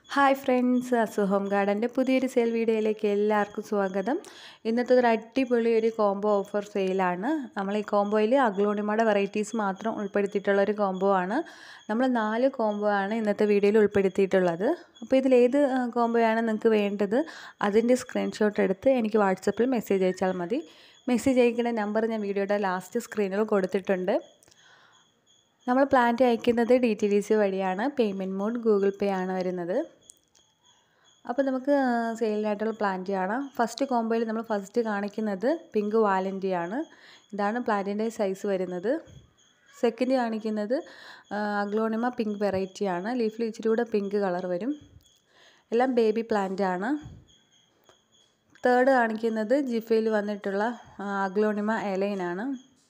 hi friends Asu home ഗാർഡൻ്റെ പുതിയൊരു sale വീഡിയോയിലേക്ക് എല്ലാവർക്കും സ്വാഗതം ഇന്നത്തെ ഒരു അടിപൊളി ഒരു കോംബോ ഓഫർ സെയിലാണ് നമ്മൾ ഈ കോംബോയിൽ അഗ്ലോണിമയുടെ വെറൈറ്റീസ് മാത്രം ഉൾപ്പെടുത്തിയിട്ടുള്ള ഒരു കോംബോ ആണ് നമ്മൾ നാല് കോംബോ ആണ് ഇന്നത്തെ വീഡിയോയിൽ ഉൾപ്പെടുത്തിയിട്ടുള്ളത് അപ്പോൾ ഇതിൽ ഏത് കോംബോയാണ് നിങ്ങൾക്ക് വേണ്ടത് അതിൻ്റെ സ്ക്രീൻഷോട്ട് എടുത്ത് എനിക്ക് വാട്സപ്പിൽ മെസ്സേജ് അയച്ചാൽ മതി മെസ്സേജ് അയക്കേണ്ട നമ്പർ ഞാൻ വീഡിയോയുടെ ലാസ്റ്റ് സ്ക്രീനിൽ കൊടുത്തിട്ടുണ്ട് നമ്മൾ പ്ലാന്റ് അയക്കുന്നത് ഡി ടി ഡി സി വഴിയാണ് പേയ്മെൻറ്റ് മോഡ് ഗൂഗിൾ പേ ആണ് വരുന്നത് അപ്പോൾ നമുക്ക് സെയിലിനായിട്ടുള്ള പ്ലാന്റ് കാണാം ഫസ്റ്റ് കോംബോയിൽ നമ്മൾ ഫസ്റ്റ് കാണിക്കുന്നത് പിങ്ക് വാലൻറ്റിയാണ് ഇതാണ് പ്ലാന്റിൻ്റെ സൈസ് വരുന്നത് സെക്കൻഡ് കാണിക്കുന്നത് അഗ്ലോണിമ പിങ്ക് വെറൈറ്റിയാണ് ലീഫിൽ ഇച്ചിരി കൂടെ പിങ്ക് കളർ വരും എല്ലാം ബേബി പ്ലാന്റ് ആണ് തേർഡ് കാണിക്കുന്നത് ജിഫയിൽ വന്നിട്ടുള്ള അഗ്ലോണിമ എലൈനാണ്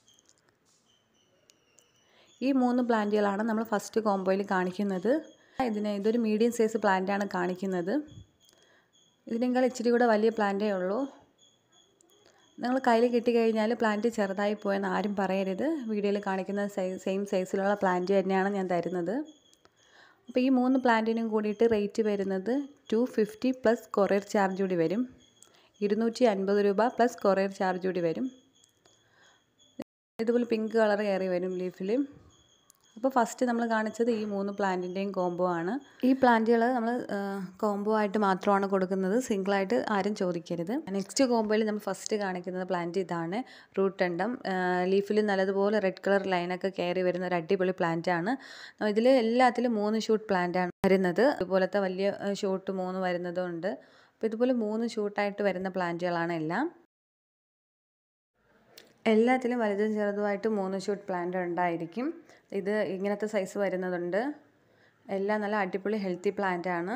ഈ മൂന്ന് പ്ലാന്റുകളാണ് നമ്മൾ ഫസ്റ്റ് കോംബോയിൽ കാണിക്കുന്നത് ഇതിന് ഇതൊരു മീഡിയം സൈസ് പ്ലാന്റാണ് കാണിക്കുന്നത് ഇതിനേക്കാൾ ഇച്ചിരി കൂടെ വലിയ പ്ലാന്റേ ഉള്ളൂ നിങ്ങൾ കയ്യിൽ കിട്ടിക്കഴിഞ്ഞാൽ പ്ലാന്റ് ചെറുതായി പോയെന്ന് ആരും പറയരുത് വീഡിയോയിൽ കാണിക്കുന്ന സൈസ് സെയിം സൈസിലുള്ള പ്ലാന്റ് തന്നെയാണ് ഞാൻ തരുന്നത് അപ്പോൾ ഈ മൂന്ന് പ്ലാന്റിനും കൂടിയിട്ട് റേറ്റ് വരുന്നത് two fifty plus courier charge കൂടി വരും ഇരുന്നൂറ്റി അൻപത് രൂപ പ്ലസ് കൊറിയർ ചാർജ് കൂടി വരും ഇതുപോലെ പിങ്ക് കളർ കയറി വരും ലീഫിൽ അപ്പോൾ ഫസ്റ്റ് നമ്മൾ കാണിച്ചത് ഈ മൂന്ന് പ്ലാന്റിൻ്റെയും കോംബോ ആണ് ഈ പ്ലാന്റുകൾ നമ്മൾ കോംബോ ആയിട്ട് മാത്രമാണ് കൊടുക്കുന്നത് സിംഗിളായിട്ട് ആരും ചോദിക്കരുത് നെക്സ്റ്റ് കോംബോയിൽ നമ്മൾ ഫസ്റ്റ് കാണിക്കുന്നത് പ്ലാന്റ് ഇതാണ് റൂട്ട് എണ്ടം ലീഫിൽ നല്ലതുപോലെ റെഡ് കളർ ലൈനൊക്കെ കയറി വരുന്ന ഒരു അടിപൊളി പ്ലാന്റ് ആണ് ഇതിൽ എല്ലാത്തിലും മൂന്ന് ഷൂട്ട് പ്ലാന്റ് ആണ് വരുന്നത് ഇതുപോലത്തെ വലിയ ഷൂട്ട് മൂന്ന് വരുന്നതും ഉണ്ട് അപ്പോൾ ഇതുപോലെ മൂന്ന് ഷൂട്ടായിട്ട് വരുന്ന പ്ലാന്റുകളാണ് എല്ലാം എല്ലാത്തിലും വലുതും ചെറുതുമായിട്ട് മൂന്ന് ഷൂട്ട് പ്ലാന്റ് ഉണ്ടായിരിക്കും ഇത് ഇങ്ങനത്തെ സൈസ് വരുന്നതുണ്ട് എല്ലാം നല്ല അടിപൊളി ഹെൽത്തി പ്ലാന്റ് ആണ്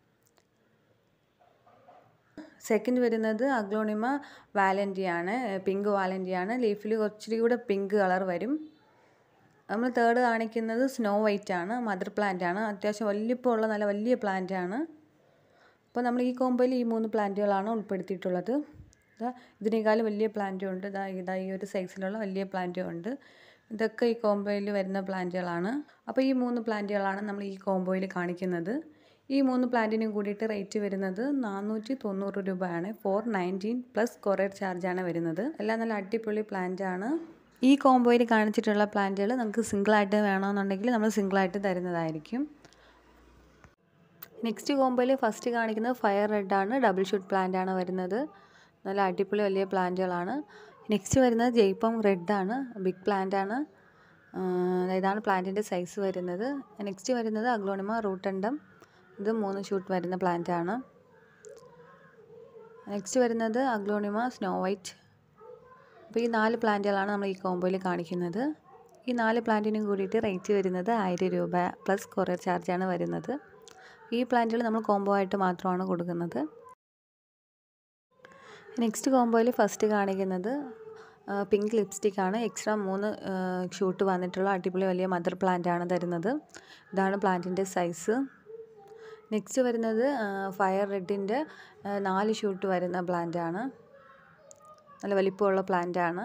സെക്കൻഡ് വരുന്നത് അഗ്ലോണിമ വാലൻറ്റിയാണ് പിങ്ക് വാലൻറ്റിയാണ് ലീഫിൽ കുറച്ചുകൂടി കൂടെ പിങ്ക് കളർ വരും നമ്മൾ തേർഡ് കാണിക്കുന്നത് സ്നോ വൈറ്റ് ആണ് മദർ പ്ലാന്റ് ആണ് അത്യാവശ്യം വലിപ്പമുള്ള നല്ല വലിയ പ്ലാന്റ് ആണ് അപ്പോൾ നമ്മൾ ഈ കോമ്പോയിൽ ഈ മൂന്ന് പ്ലാന്റുകളാണ് ഉൾപ്പെടുത്തിയിട്ടുള്ളത് ഇതാ ഇതിനേക്കാളും വലിയ പ്ലാന്റും ഉണ്ട് ഇതാ ഇതാ ഈ ഒരു സൈസിലുള്ള വലിയ പ്ലാന്റും ഉണ്ട് ഇതൊക്കെ ഈ കോംബോയിൽ വരുന്ന പ്ലാന്റുകളാണ് അപ്പോൾ ഈ മൂന്ന് പ്ലാന്റുകളാണ് നമ്മൾ ഈ കോംബോയിൽ കാണിക്കുന്നത് ഈ മൂന്ന് പ്ലാന്റിനും കൂടിയിട്ട് റേറ്റ് വരുന്നത് നാനൂറ്റി തൊണ്ണൂറ് രൂപയാണ് ഫോർ നയൻറ്റീൻ പ്ലസ് കൊറിയർ ചാർജാണ് വരുന്നത് എല്ലാം നല്ല അടിപൊളി പ്ലാന്റ് ആണ് ഈ കോംബോയിൽ കാണിച്ചിട്ടുള്ള പ്ലാന്റുകൾ നമുക്ക് സിംഗിളായിട്ട് വേണമെന്നുണ്ടെങ്കിൽ നമ്മൾ സിംഗിളായിട്ട് തരുന്നതായിരിക്കും നെക്സ്റ്റ് കോംബോയിൽ ഫസ്റ്റ് കാണിക്കുന്നത് ഫയർ റെഡ് ആണ് ഡബിൾ ഷൂട്ട് പ്ലാന്റ് ആണ് വരുന്നത് നല്ല അടിപൊളി വലിയ പ്ലാന്റുകളാണ് നെക്സ്റ്റ് വരുന്നത് ജയ്പം റെഡ് ആണ് ബിഗ് പ്ലാന്റ് ആണ് ഇതാണ് പ്ലാന്റിൻ്റെ സൈസ് വരുന്നത് നെക്സ്റ്റ് വരുന്നത് അഗ്ലോണിമ റൂട്ടണ്ടം ഇത് മൂന്ന് ഷൂട്ട് വരുന്ന പ്ലാന്റ് ആണ് നെക്സ്റ്റ് വരുന്നത് അഗ്ലോണിമ സ്നോ വൈറ്റ് അപ്പോൾ ഈ നാല് പ്ലാന്റുകളാണ് നമ്മൾ ഈ കോമ്പോയിൽ കാണിക്കുന്നത് ഈ നാല് പ്ലാന്റിനും കൂടിയിട്ട് റേറ്റ് വരുന്നത് ആയിരം രൂപ പ്ലസ് കൊറിയർ ചാർജാണ് വരുന്നത് ഈ പ്ലാന്റുകൾ നമ്മൾ കോംബോ ആയിട്ട് മാത്രമാണ് കൊടുക്കുന്നത് നെക്സ്റ്റ് കോംബോയിൽ ഫസ്റ്റ് കാണിക്കുന്നത് പിങ്ക് ലിപ്സ്റ്റിക് ആണ് എക്സ്ട്രാ മൂന്ന് ഷൂട്ട് വന്നിട്ടുള്ള അടിപൊളി വലിയ മദർ പ്ലാന്റ് ആണ് തരുന്നത് ഇതാണ് പ്ലാന്റിൻ്റെ സൈസ് നെക്സ്റ്റ് വരുന്നത് ഫയർ റെഡിൻ്റെ നാല് ഷൂട്ട് വരുന്ന പ്ലാന്റ് ആണ് നല്ല വലിപ്പമുള്ള പ്ലാന്റ് ആണ്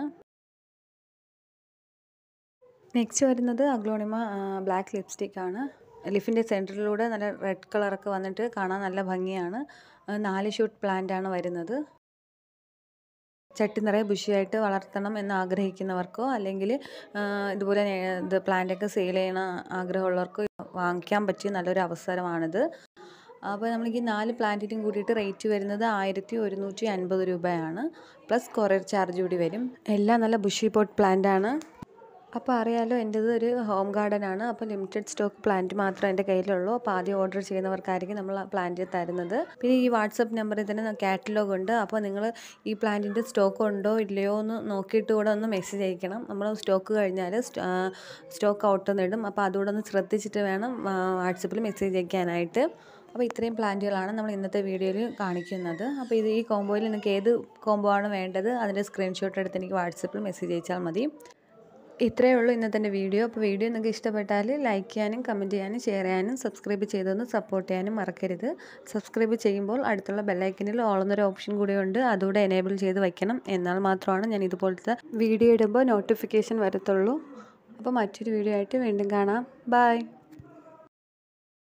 നെക്സ്റ്റ് വരുന്നത് അഗ്ലോണിമ ബ്ലാക്ക് ലിപ്സ്റ്റിക് ആണ് ലിഫിൻ്റെ സെൻറ്ററിലൂടെ നല്ല റെഡ് കളറൊക്കെ വന്നിട്ട് കാണാൻ നല്ല ഭംഗിയാണ് നാല് ഷൂട്ട് പ്ലാന്റ് ആണ് വരുന്നത് ചട്ടി നിറയെ ബുഷിയായിട്ട് വളർത്തണം എന്ന് ആഗ്രഹിക്കുന്നവർക്കോ അല്ലെങ്കിൽ ഇതുപോലെ ഇത് പ്ലാന്റൊക്കെ സെയിൽ ചെയ്യണ ആഗ്രഹമുള്ളവർക്കോ വാങ്ങിക്കാൻ പറ്റിയ നല്ലൊരു അവസരമാണിത് അപ്പോൾ നമ്മൾക്ക് ഈ നാല് പ്ലാന്റിനും കൂടിയിട്ട് റേറ്റ് വരുന്നത് ആയിരത്തി ഒരുന്നൂറ്റി അൻപത് രൂപയാണ് പ്ലസ് കൊറിയർ ചാർജ് കൂടി വരും എല്ലാം നല്ല ബുഷി പോട്ട് പ്ലാന്റ് ആണ് അപ്പോൾ അറിയാലോ എൻ്റേത് ഒരു ഹോം ഗാർഡൻ ആണ് അപ്പോൾ ലിമിറ്റഡ് സ്റ്റോക്ക് പ്ലാന്റ് മാത്രമേ എൻ്റെ കയ്യിലുള്ളൂ അപ്പോൾ ആദ്യം ഓർഡർ ചെയ്യുന്നവർക്കായിരിക്കും നമ്മൾ പ്ലാന്റ് തരുന്നത് പിന്നെ ഈ വാട്സപ്പ് നമ്പറിൽ തന്നെ കാറ്റലോഗ് ഉണ്ട് അപ്പോൾ നിങ്ങൾ ഈ പ്ലാന്റിൻ്റെ സ്റ്റോക്ക് ഉണ്ടോ ഇല്ലയോ എന്ന് നോക്കിയിട്ട് കൂടെ ഒന്ന് മെസ്സേജ് അയക്കണം നമ്മൾ സ്റ്റോക്ക് കഴിഞ്ഞാൽ സ്റ്റോക്ക് ഔട്ട് എന്നിടും അപ്പോൾ അതുകൂടെ ഒന്ന് ശ്രദ്ധിച്ചിട്ട് വേണം വാട്സപ്പിൽ മെസ്സേജ് അയക്കാനായിട്ട് അപ്പോൾ ഇത്രയും പ്ലാന്റുകളാണ് നമ്മൾ ഇന്നത്തെ വീഡിയോയിൽ കാണിക്കുന്നത് അപ്പോൾ ഇത് ഈ കോംബോയിൽ നിങ്ങൾക്ക് ഏത് കോംബോ ആണ് വേണ്ടത് അതിൻ്റെ സ്ക്രീൻഷോട്ട് എടുത്ത് എനിക്ക് വാട്സപ്പിൽ മെസ്സേജ് അയച്ചാൽ മതി ഇത്രയേ ഉള്ളൂ ഇന്നത്തെ എൻ്റെ വീഡിയോ അപ്പോൾ വീഡിയോ നിങ്ങൾക്ക് ഇഷ്ടപ്പെട്ടാൽ ലൈക്ക് ചെയ്യാനും കമൻറ്റ് ചെയ്യാനും ഷെയർ ചെയ്യാനും സബ്സ്ക്രൈബ് ചെയ്തൊന്ന് സപ്പോർട്ട് ചെയ്യാനും മറക്കരുത് സബ്സ്ക്രൈബ് ചെയ്യുമ്പോൾ അടുത്തുള്ള ബെല്ലൈക്കനിൽ ഓളുന്നൊരു ഓപ്ഷൻ കൂടിയുണ്ട് അതുകൂടെ എനേബിൾ ചെയ്ത് വയ്ക്കണം എന്നാൽ മാത്രമാണ് ഞാൻ ഇതുപോലത്തെ വീഡിയോ ഇടുമ്പോൾ നോട്ടിഫിക്കേഷൻ വരത്തുള്ളൂ അപ്പോൾ മറ്റൊരു വീഡിയോ ആയിട്ട് വീണ്ടും കാണാം ബൈ